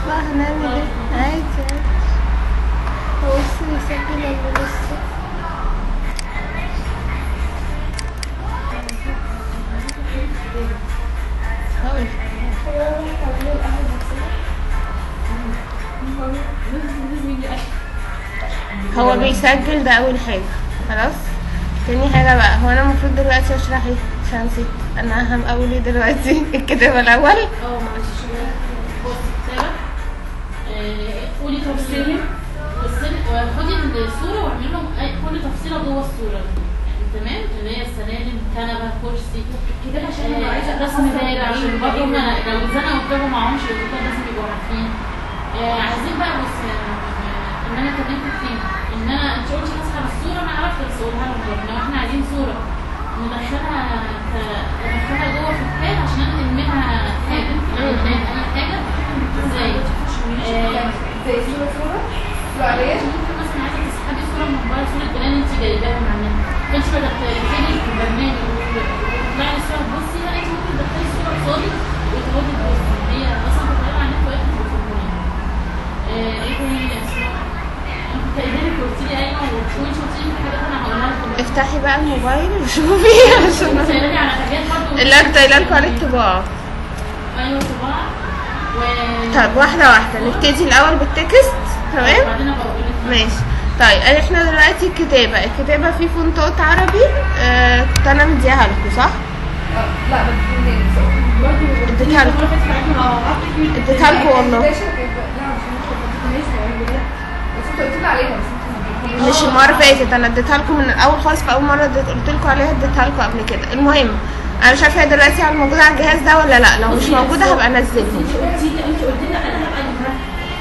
بقى هنعمل ايه عادي عادي هو بس يسجل ولا لسه هقول هو بيسجل ده اول حاجه خلاص تاني حاجه بقى هو انا المفروض دلوقتي اشرح ايه عشان نسيت انا اهم اقول ايه دلوقتي الكتابه الاول اه معلش شوية بص كتابة آه، قولي تفصيلي والسن- خدي الصورة واعملي لهم أي- كل تفصيلة جوه الصورة يعني تمام اللي هي السلالم كنبة كرسي كده عشان انا آه، عايزه رسم دايرة عشان برضه هما لو زنقوا وكتبوا معهمش الدكتور لازم يبقوا عارفين آه، عايزين بقى بص آه، ان انا كلمتك فين ان انا انت قلتي مسحه الصورة انا عرفت بس اقولها لهم برضه لو احنا عايزين صورة ندخلها ك- ندخلها جوه في الكتاب عشان نلمها حاجة يعني نلاقي اي حاجة ازاي آه، زي صوره صوره فعليا ممكن مثلا عايزه تسحبي صوره من موبايل صوره بنان انت جايباها مع النت فانت بدات تبتدي في البرنامج وتطلعي الصوره تبصي لا انت ممكن تدخلي الصوره قصادك وتقعدي تبصي هي اصلا بتطلع على النت وقت بتفهموني ايه تاني يا اسراء؟ انا كنت قايله لك قلت لي ايوه وانت قلت لي في حاجات انا هقولها لكم افتحي بقى الموبايل وشوفي عشان كنت قايله لي على حاجات برضه اللي انا كنت قايله لكم عليه الطباعه ايوه طباعه و طب واحده واحده نبتدي الاول بالتكست تمام وبعدين ابقى اقول لك ماشي طيب احنا دلوقتي الكتابه الكتابه في فونتات عربي آه كنت انا مديها لكم صح لا بس منين برضه اديتها لكم اديتها لكم والله لا عشان مش بس انت قلت لي عليها بس انت ما مش المره اللي فاتت انا اديتها لكم من الاول خالص في اول مره اديت- قلت لكم عليها اديتها لكم قبل كده المهم انا مش عارفه هي دلوقتي على موجوده على الجهاز ده ولا لا لو مش موجوده هبقى انزلها انت قلتي لي انت قلت لي انا هبقى اجيبها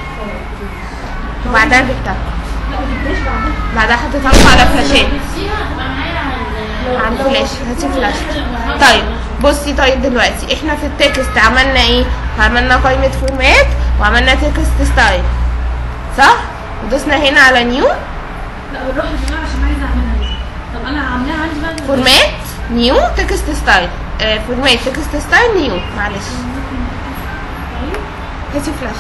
وبعدها جبتها لا ما جبتهاش بعدين بعدها حطيتها لكم على فلاشات نفسيها هتبقى معايا على على الفلاش هاتي فلاش طيب بصي طيب دلوقتي احنا في التكست عملنا ايه عملنا قائمة فورمات وعملنا تكست ستايل صح ودوسنا هنا على نيو لا بنروح للجماعه عشان عايزه اعملها دي طب انا عاملاها عندي بقى فورمات نيو تكست ستايل آه فورمات تكست ستايل نيو معلش هاتي فلاش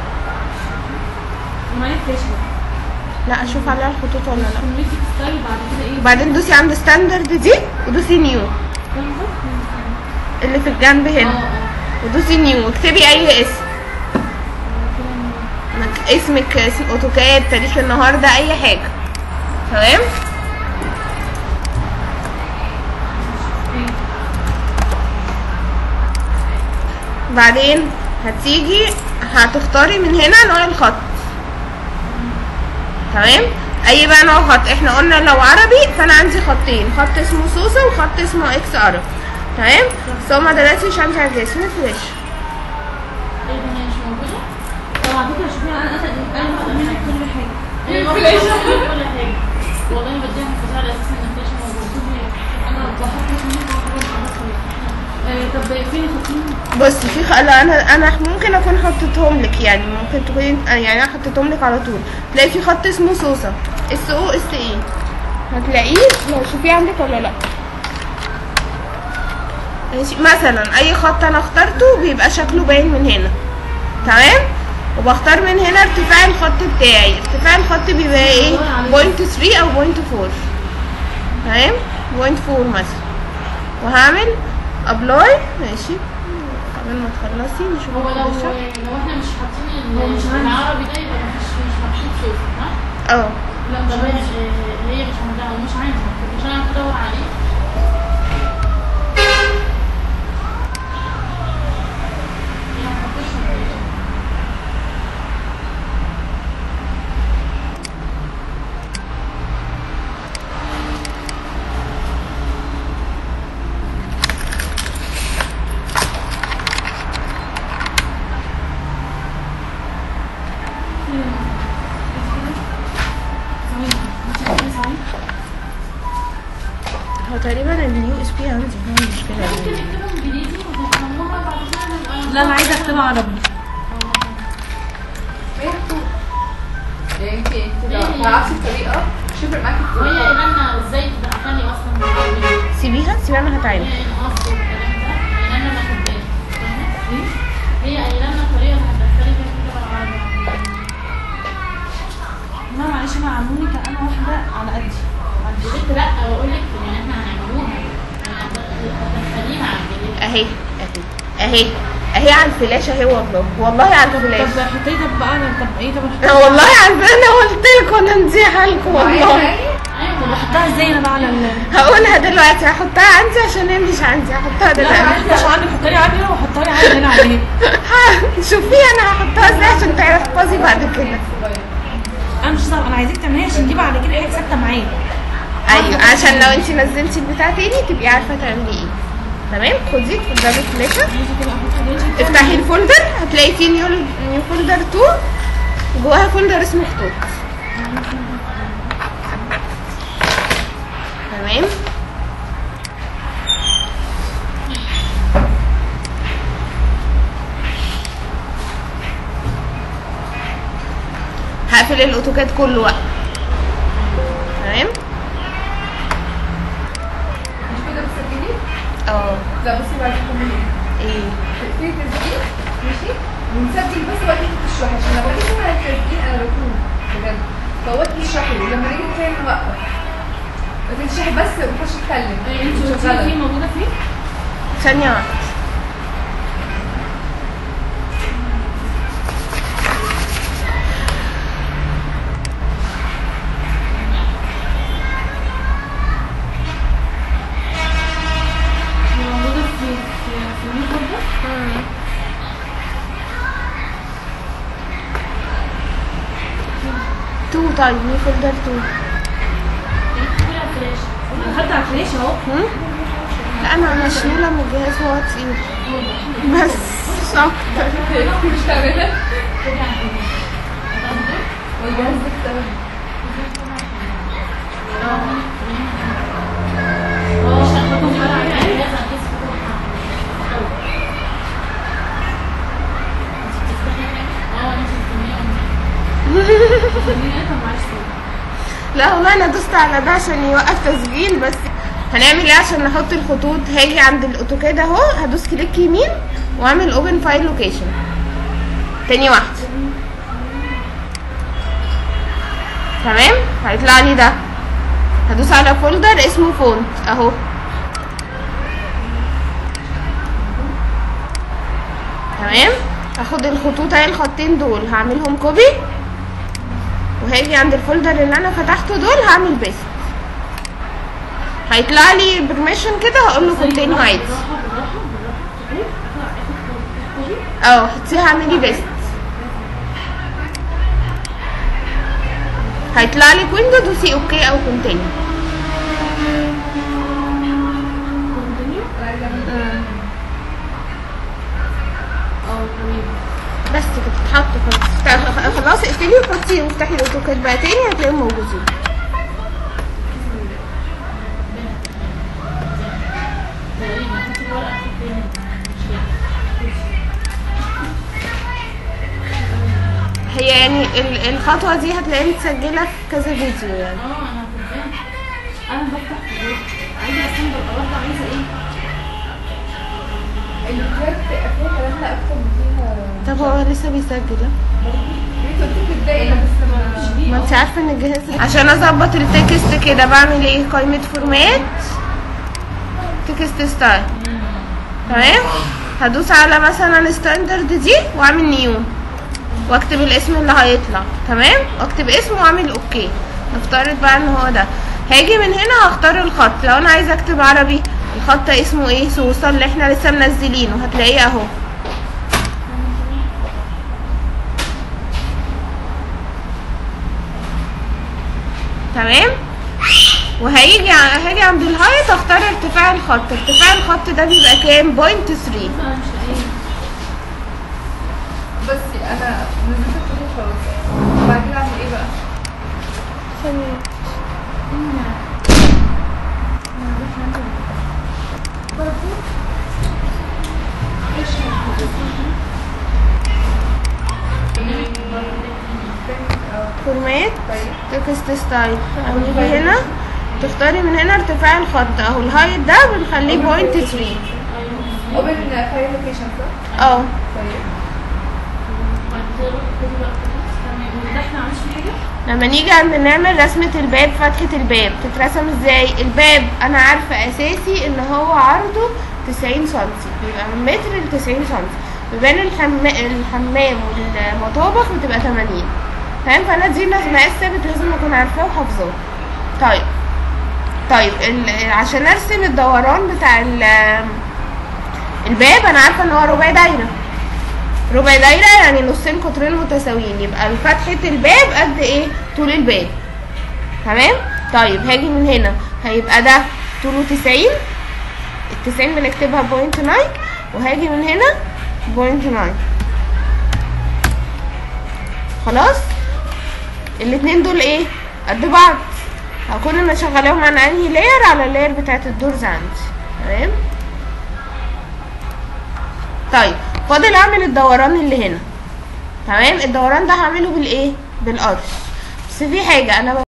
معايا فلاش بقى لا اشوف عليها الخطوط ولا لا كوميتيك ستايل بعد كده ايه وبعدين دوسي عند ستاندرد دي ودوسي نيو اللي في الجنب هنا ودوسي نيو واكتبي اي اسم مك- اسمك اسم اوتوكاد تاريخ النهارده اي حاجه تمام بعدين هتيجي هتختاري من هنا نوع الخط تمام اي بقى نوع خط احنا قلنا لو عربي فانا عندي خطين خط اسمه سوسه وخط اسمه اكس ارب تمام بس هما دلوقتي مش عندي على اسمه فلاش ايه ده هي مش موجوده؟ طب على فكره شوفي انا انا انا باخد منك كل حاجه هي موجودة في كل حاجه والله بديها مفتاح على اساس ان الفلاش موجود انا بحط منك آه، طب فين الخطين بصي في خ... لا انا انا ممكن اكون حطيتهم لك يعني ممكن تكون يعني انا حطيتهم لك على طول تلاقي في خط اسمه صوصه اس او اس اي هتلاقيه لو شوفيه عندك ولا لا ماشي مثلا اي خط انا اخترته بيبقى شكله باين من هنا تمام وبختار من هنا ارتفاع الخط بتاعي ارتفاع الخط بيبقى ايه بوينت 3 او بوينت 4 تمام بوينت 4 مثلا وهعمل ابلاي ماشي قبل ما تخلصي نشوف هو لو الفلاشة. لو احنا مش حاطين هو مش ال- عندي. العربي ده يبقى مفيش مش محطوط صوت ها؟ اه لا مش طب هي عندي هي مش عندها ومش عندها مش انا بدور عليه هي ما حطتش الفلاش. هو تقريبا اليو اس بي عندي هو المشكلة ممكن يعني. نكتبها انجليزي وتفهموها بعد كده نبقى لا انا عايزه اكتبها عربي انت انت لو تعرفي الطريقه مش هيفرق معاكي وهي الطريقه قايله لنا ازاي تدخلي اصلا بالعربي. سيبيها سيبيها انا هتعامل هي انقاص والكلام ده قايله لنا ما خدناش فاهمة؟ هي قايله لنا طريقه هتدخلي فيها كده بالعربي اهي اهي على الفلاش اهي والله والله على الفلاش طب حطيه طب بقى انا طب ايه طب أنا والله عارفه انا قلت لكم انا نزيحها لكم والله طب احطها ازاي انا بقى على ال هقولها دلوقتي هحطها عندي عشان هي مش عندي هحطها لا دلوقتي عندي عشان عندي حطها لي عندي هنا وحطها لي عندي هنا عليه ها، شوفي انا هحطها ازاي عشان تعرفي تحفظي بعد كده انا مش صعب انا عايزاك تعمليها عشان دي بعد كده حاجه ثابته معايا ايوه عشان لو انت نزلتي البتاع تاني تبقي عارفه تعملي ايه تمام خدي اتفضلي فلاشه عايزه كده احط عليه افتحي الفولدر هتلاقي فيه نيو نيو فولدر 2 وجواها فولدر اسمه خطوط تمام هقفل الاوتوكاد كله بقى تمام مش كده بتسجلي؟ اه لا بصي بعد كده ايه في تسجيل ماشي ونسجل بس وقت انت تشرحي عشان لما تيجي على التسجيل انا بكون بجد فوقت تشرحي ولما نيجي نتكلم نوقف لكن تشرحي بس ومش تتكلم انت مش قلتي شغالة. في موجوده فين؟ ثانية واحدة هي موجوده في في في الميل برضه تو طيب نيو فولدر تو حتى على الفلاش اهو هم؟ لا انا مشلولة من الجهاز هو تقيل بس مش اكتر مش تعملها والجهاز ده تمام اه خطوه فرع يعني لا والله انا دوست على ده عشان يوقف تسجيل بس هنعمل ايه عشان نحط الخطوط هاجي عند الاوتوكاد اهو هدوس كليك يمين واعمل اوبن فايل لوكيشن تاني واحدة تمام هيطلع لي ده هدوس على فولدر اسمه فونت اهو تمام هاخد الخطوط اهي الخطين دول هعملهم كوبي وهاجي عند الفولدر اللي انا فتحته دول هعمل بيست هيطلع لي برميشن كده هقول له كونتين عادي اه حطيها اعملي بيست هيطلع لك ويندو دوسي اوكي او كونتينيو بس كده اتحطوا خلاص تا- خلاص اقفلي وحطي وافتحي الاوتوكاد بقى تاني هتلاقيهم موجودين هي يعني ال- الخطوة دي هتلاقيها متسجلة في كذا فيديو يعني اه انا فاهم انا بفتح فيديو عايزه اصلا ببقى واحده عايزه ايه الفيديوهات فيها كلام لا اكتر من فيها طب هو لسه بيسجل ها؟ انت قلت تتضايقي بس ما ما انت عارفه ان الجهاز عشان اظبط التكست كده بعمل ايه قائمه فورمات تكست ستايل تمام هدوس على مثلا ستاندرد دي واعمل نيو واكتب الاسم اللي هيطلع تمام واكتب اسمه واعمل اوكي نفترض بقى ان هو ده هاجي من هنا هختار الخط لو انا عايزه اكتب عربي الخط اسمه ايه سوسه اللي احنا لسه منزلينه هتلاقيه اهو تمام وهيجي ع- هاجي عند الهايت اختار ارتفاع الخط ارتفاع الخط ده بيبقى كام بوينت 3 انا مش لاقيه بس انا نزلت الفيديو خلاص بعد كده اعمل ايه بقى؟ فورمات تكست ستايل هنيجي هنا تختاري من هنا ارتفاع الخط اهو الهايت ده بنخليه بوينت 3 اوبن فايل لوكيشن صح؟ اه طيب ده احنا عملش فيه حاجه لما نيجي عند نعمل رسمة الباب فتحة الباب تترسم ازاي الباب انا عارفة اساسي ان هو عرضه 90 سنتي بيبقى من متر ل 90 سنتي بيبان الحم... الحمام والمطابخ بتبقى 80 فاهم فانا دي مقاس ثابت لازم اكون عارفاه وحافظاه طيب طيب ال... عشان ارسم الدوران بتاع ال... الباب انا عارفه ان هو ربع دايره ربع دايره يعني نصين قطرين متساويين يبقى فتحه الباب قد ايه طول الباب تمام طيب هاجي من هنا هيبقى ده طوله 90 التسعين بنكتبها بوينت ناين وهاجي من هنا بوينت ناين خلاص الاتنين دول ايه قد بعض هكون انا شغلاهم عن انهي لاير على اللاير بتاعت الدورز عندي تمام طيب فاضل اعمل الدوران اللي هنا تمام الدوران ده هعمله بالايه بالقرش بس في حاجه انا